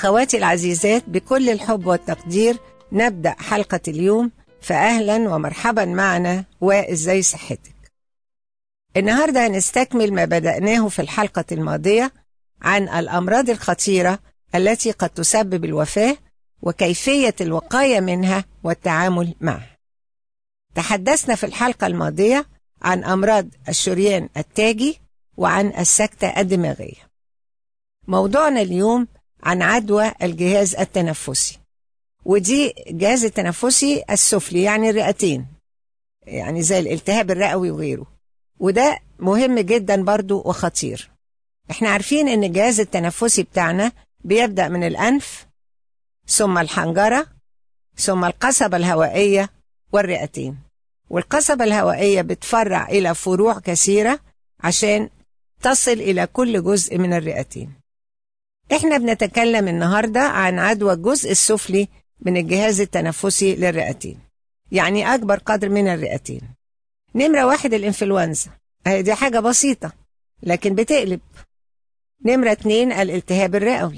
أخواتي العزيزات بكل الحب والتقدير نبدأ حلقة اليوم فأهلا ومرحبا معنا وإزاي صحتك النهاردة هنستكمل ما بدأناه في الحلقة الماضية عن الأمراض الخطيرة التي قد تسبب الوفاة وكيفية الوقاية منها والتعامل معها تحدثنا في الحلقة الماضية عن أمراض الشريان التاجي وعن السكتة الدماغية موضوعنا اليوم عن عدوى الجهاز التنفسي ودي الجهاز التنفسي السفلي يعني الرئتين يعني زي الالتهاب الرئوي وغيره وده مهم جدا برضو وخطير احنا عارفين ان الجهاز التنفسي بتاعنا بيبدأ من الأنف ثم الحنجرة ثم القصبة الهوائية والرئتين والقصبة الهوائية بتفرع إلى فروع كثيرة عشان تصل إلى كل جزء من الرئتين احنا بنتكلم النهاردة عن عدوى الجزء السفلي من الجهاز التنفسي للرئتين يعني أكبر قدر من الرئتين نمرة واحد الإنفلونزا هي دي حاجة بسيطة لكن بتقلب نمرة اتنين الالتهاب الرئوي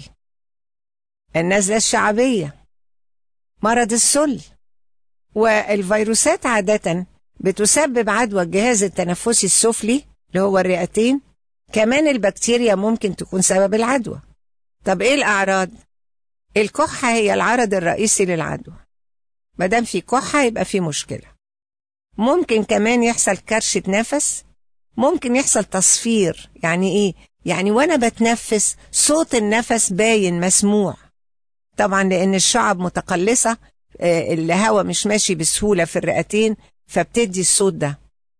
النزلة الشعبية مرض السل والفيروسات عادة بتسبب عدوى الجهاز التنفسي السفلي اللي هو الرئتين كمان البكتيريا ممكن تكون سبب العدوى طب ايه الأعراض؟ الكحة هي العرض الرئيسي للعدوى مادام في كحة يبقى في مشكلة ممكن كمان يحصل كرشة نفس ممكن يحصل تصفير يعني ايه؟ يعني وانا بتنفس صوت النفس باين مسموع طبعا لان الشعب متقلصة الهواء مش ماشي بسهولة في الرئتين فبتدي الصوت ده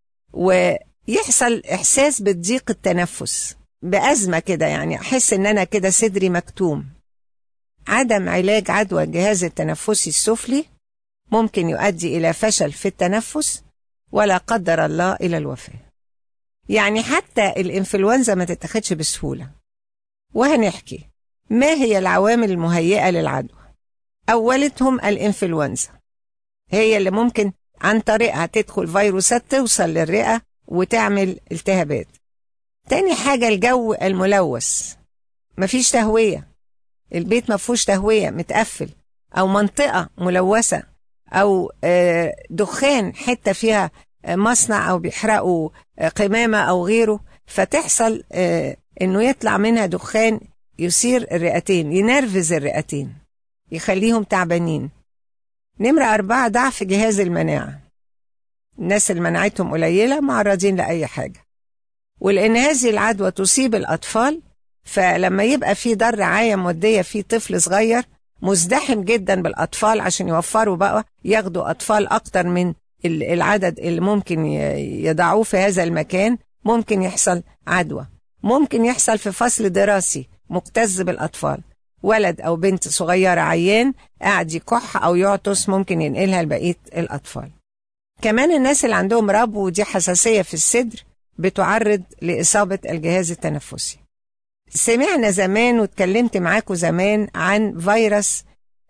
ويحصل احساس بضيق التنفس بأزمة كده يعني أحس إن أنا كده صدري مكتوم عدم علاج عدوى الجهاز التنفسي السفلي ممكن يؤدي إلى فشل في التنفس ولا قدر الله إلى الوفاة يعني حتى الإنفلونزا ما تتخدش بسهولة وهنحكي ما هي العوامل المهيئة للعدوى أولتهم الإنفلونزا هي اللي ممكن عن طريقها تدخل فيروسات توصل للرئة وتعمل التهابات تاني حاجة الجو الملوث مفيش تهوية البيت مفهوش تهوية متقفل أو منطقة ملوثة أو دخان حتة فيها مصنع أو بيحرقوا قمامة أو غيره فتحصل إنه يطلع منها دخان يثير الرئتين ينرفز الرئتين يخليهم تعبانين نمرة أربعة ضعف جهاز المناعة الناس اللي مناعتهم قليلة معرضين لأي حاجة ولأن هذه العدوى تصيب الأطفال فلما يبقى في دار رعاية مودية في طفل صغير مزدحم جدا بالأطفال عشان يوفروا بقى ياخدوا أطفال أكتر من العدد اللي ممكن يضعوه في هذا المكان ممكن يحصل عدوى ممكن يحصل في فصل دراسي مكتز بالأطفال ولد أو بنت صغيرة عيان قاعد يكح أو يعطس ممكن ينقلها لبقية الأطفال كمان الناس اللي عندهم ربو ودي حساسية في الصدر بتعرض لإصابة الجهاز التنفسي سمعنا زمان واتكلمت معاكم زمان عن فيروس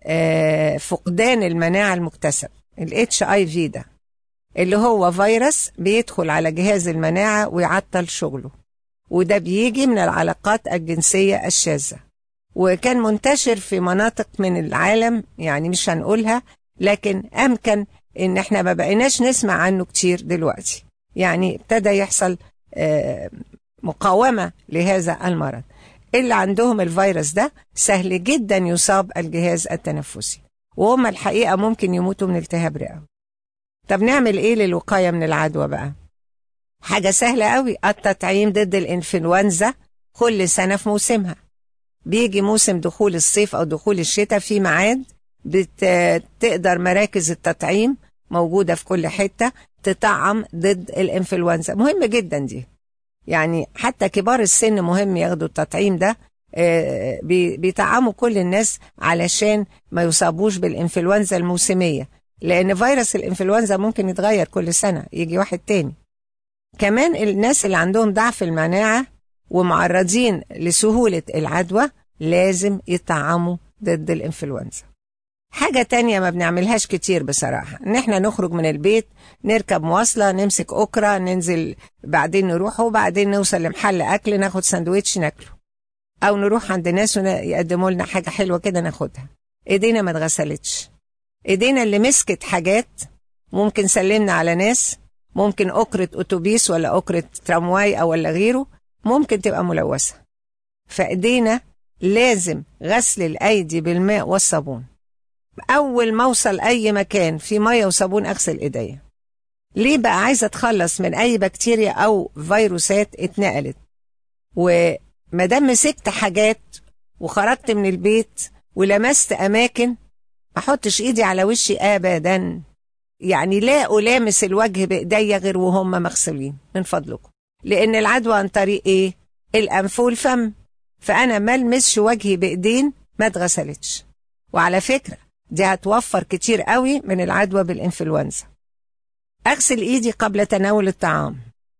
فقدان المناعة المكتسب ال HIV ده اللي هو فيروس بيدخل على جهاز المناعة ويعطل شغله وده بيجي من العلاقات الجنسية الشاذة وكان منتشر في مناطق من العالم يعني مش هنقولها لكن أمكن إن احنا ما بقيناش نسمع عنه كتير دلوقتي يعني ابتدى يحصل مقاومة لهذا المرض اللي عندهم الفيروس ده سهل جدا يصاب الجهاز التنفسي وهم الحقيقة ممكن يموتوا من التهاب رئوي طب نعمل ايه للوقاية من العدوى بقى حاجة سهلة قوي التطعيم ضد الانفلونزا كل سنة في موسمها بيجي موسم دخول الصيف أو دخول الشتاء في ميعاد بتقدر مراكز التطعيم موجودة في كل حتة تطعم ضد الانفلونزا مهم جدا دي يعني حتى كبار السن مهم ياخدوا التطعيم ده بيطعموا كل الناس علشان ما يصابوش بالانفلونزا الموسمية لأن فيروس الانفلونزا ممكن يتغير كل سنة يجي واحد تاني كمان الناس اللي عندهم ضعف المناعة ومعرضين لسهولة العدوى لازم يطعموا ضد الانفلونزا حاجة تانية ما بنعملهاش كتير بصراحة ان احنا نخرج من البيت نركب مواصلة نمسك أكرة ننزل بعدين نروح وبعدين نوصل لمحل أكل ناخد سندوتش ناكله أو نروح عند ناس يقدموا لنا حاجة حلوة كده ناخدها إيدينا ما اتغسلتش إيدينا اللي مسكت حاجات ممكن سلمنا على ناس ممكن أكرة أتوبيس ولا أكرة ترامواي أو ولا غيره ممكن تبقى ملوثة فإيدينا لازم غسل الأيدي بالماء والصابون أول ما أوصل أي مكان في مية وصابون أغسل إيديا ليه بقى عايزة أتخلص من أي بكتيريا أو فيروسات اتنقلت وما دام مسكت حاجات وخرجت من البيت ولمست أماكن ما أحطش إيدي على وشي أبدا يعني لا ألامس الوجه بإيديا غير وهم مغسولين من فضلكم لأن العدوى عن طريق إيه؟ الأنف والفم فأنا ما المسش وجهي بإيدين ما اتغسلتش وعلى فكرة دي هتوفر كتير قوي من العدوى بالإنفلونزا أغسل إيدي قبل تناول الطعام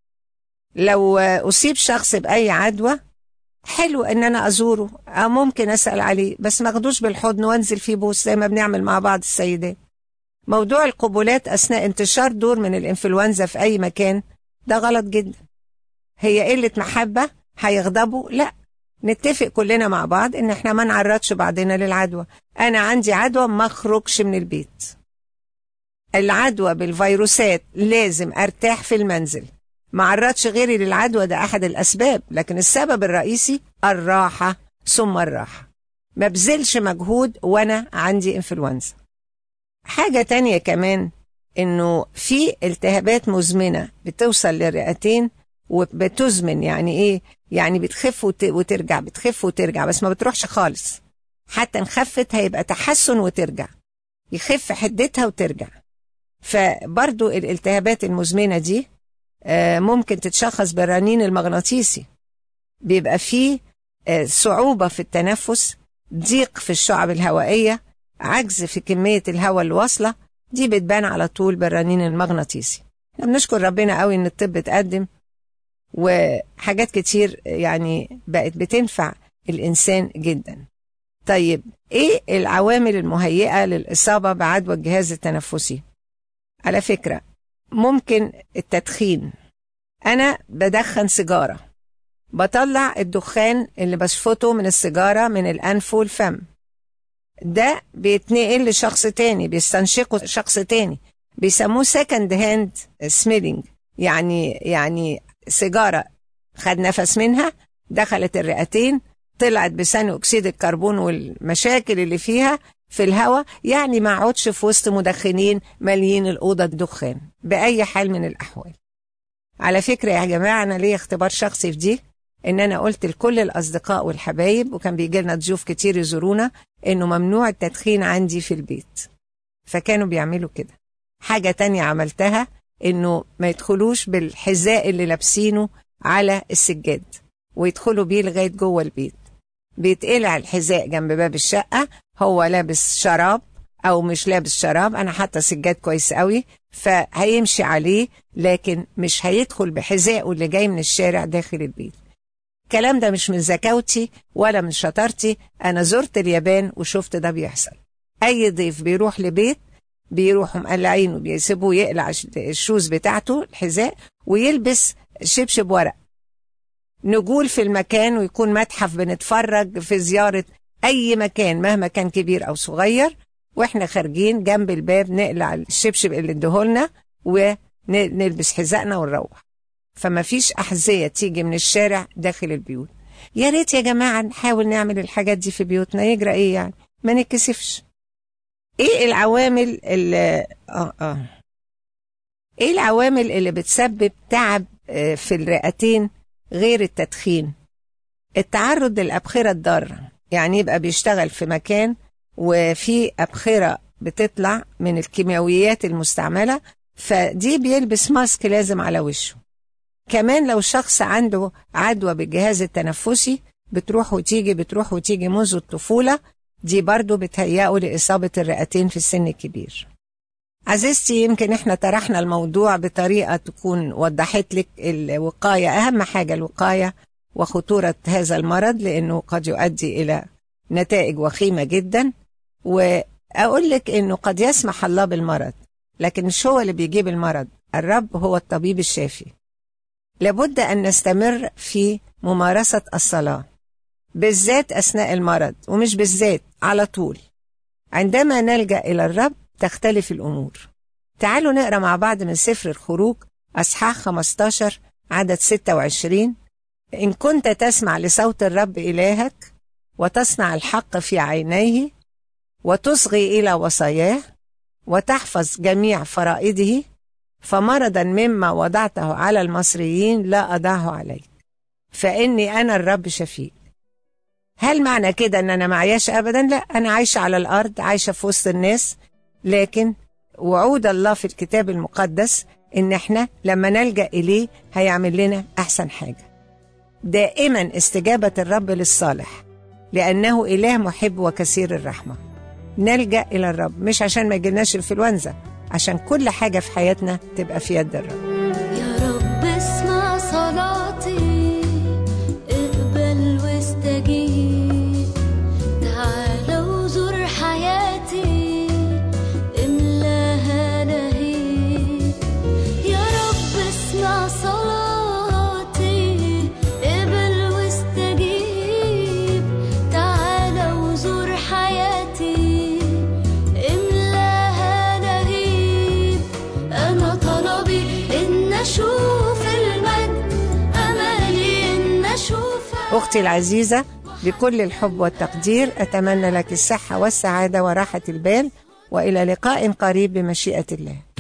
لو أصيب شخص بأي عدوى حلو إن أنا أزوره أو ممكن أسأل عليه بس ما أخدوش بالحضن وأنزل فيه بوس زي ما بنعمل مع بعض السيدات موضوع القبولات أثناء انتشار دور من الإنفلونزا في أي مكان ده غلط جدا هي قلة محبة هيغضبوا لا نتفق كلنا مع بعض ان احنا ما نعرضش بعضنا للعدوى انا عندي عدوى ما اخرجش من البيت العدوى بالفيروسات لازم ارتاح في المنزل ما عرضش غيري للعدوى ده احد الاسباب لكن السبب الرئيسي الراحة ثم الراحة ما بذلش مجهود وانا عندي انفلونزا حاجة تانية كمان انه في التهابات مزمنة بتوصل للرئتين وبتزمن يعني ايه يعني بتخف وت... وترجع بتخف وترجع بس ما بتروحش خالص حتى انخفت هيبقى تحسن وترجع يخف حدتها وترجع فبرضو الالتهابات المزمنة دي ممكن تتشخص بالرنين المغناطيسي بيبقى فيه صعوبة في التنفس ضيق في الشعب الهوائية عجز في كمية الهواء اللي واصلة دي بتبان على طول بالرنين المغناطيسي بنشكر ربنا قوي ان الطب اتقدم وحاجات كتير يعني بقت بتنفع الإنسان جدا طيب إيه العوامل المهيئة للإصابة بعدوى الجهاز التنفسي على فكرة ممكن التدخين أنا بدخن سيجارة بطلع الدخان اللي بشفطه من السيجارة من الأنف والفم ده بيتنقل لشخص تاني بيستنشقه شخص تاني بيسموه سكند هاند سميلينج يعني يعني سيجارة خد نفس منها دخلت الرئتين طلعت بثاني أكسيد الكربون والمشاكل اللي فيها في الهواء يعني ما اقعدش في وسط مدخنين ماليين الأوضة دخان بأي حال من الأحوال على فكرة يا جماعة أنا ليا اختبار شخصي في دي إن أنا قلت لكل الأصدقاء والحبايب وكان بيجي لنا ضيوف كتير يزورونا إنه ممنوع التدخين عندي في البيت فكانوا بيعملوا كده حاجة تانية عملتها انه ما يدخلوش بالحذاء اللي لابسينه على السجاد ويدخلوا بيه لغايه جوه البيت بيتقلع الحذاء جنب باب الشقه هو لابس شراب او مش لابس شراب انا حاطه سجاد كويس قوي فهيمشي عليه لكن مش هيدخل بحذائه اللي جاي من الشارع داخل البيت الكلام ده مش من ذكاوتي ولا من شطارتي انا زرت اليابان وشفت ده بيحصل اي ضيف بيروح لبيت بيروحوا مقلعين وبيسيبوه يقلع الشوز بتاعته الحذاء ويلبس شبشب ورق نجول في المكان ويكون متحف بنتفرج في زيارة أي مكان مهما كان كبير أو صغير وإحنا خارجين جنب الباب نقلع الشبشب اللي ادهولنا ونلبس حذائنا ونروح فما فيش أحذية تيجي من الشارع داخل البيوت يا ريت يا جماعة نحاول نعمل الحاجات دي في بيوتنا يجرى إيه يعني ما نتكسفش ايه العوامل اللي اه اه ايه العوامل اللي بتسبب تعب في الرئتين غير التدخين التعرض للأبخرة الضارة يعني يبقى بيشتغل في مكان وفي أبخرة بتطلع من الكيماويات المستعملة فدي بيلبس ماسك لازم على وشه كمان لو شخص عنده عدوى بالجهاز التنفسي بتروح وتيجي بتروح وتيجي منذ الطفولة دي برضو بتهيئه لإصابة الرئتين في السن الكبير عزيزتي يمكن احنا طرحنا الموضوع بطريقة تكون وضحت لك الوقاية أهم حاجة الوقاية وخطورة هذا المرض لأنه قد يؤدي إلى نتائج وخيمة جدا وأقول لك أنه قد يسمح الله بالمرض لكن مش هو اللي بيجيب المرض الرب هو الطبيب الشافي لابد أن نستمر في ممارسة الصلاة بالذات أثناء المرض ومش بالذات على طول عندما نلجأ إلى الرب تختلف الأمور تعالوا نقرأ مع بعض من سفر الخروج أصحاح 15 عدد 26 إن كنت تسمع لصوت الرب إلهك وتصنع الحق في عينيه وتصغي إلى وصاياه وتحفظ جميع فرائضه فمرضا مما وضعته على المصريين لا أضعه عليك فإني أنا الرب شفيك هل معنى كده ان انا معياش ابدا لا انا عايشه على الارض عايشه في وسط الناس لكن وعود الله في الكتاب المقدس ان احنا لما نلجا اليه هيعمل لنا احسن حاجه دائما استجابه الرب للصالح لانه اله محب وكثير الرحمه نلجا الى الرب مش عشان ما يجيلناش انفلونزا عشان كل حاجه في حياتنا تبقى في يد الرب يا رب اسمع صلاتي اقبل واستجيب تعال وزور حياتي املاها لهيب يا رب اسمع صلاتي اقبل واستجيب تعال وزور حياتي املاها لهيب أنا طلبي إن أشوف المجد أملي إن أشوف أختي العزيزة بكل الحب والتقدير أتمنى لك الصحة والسعادة وراحة البال وإلى لقاء قريب بمشيئة الله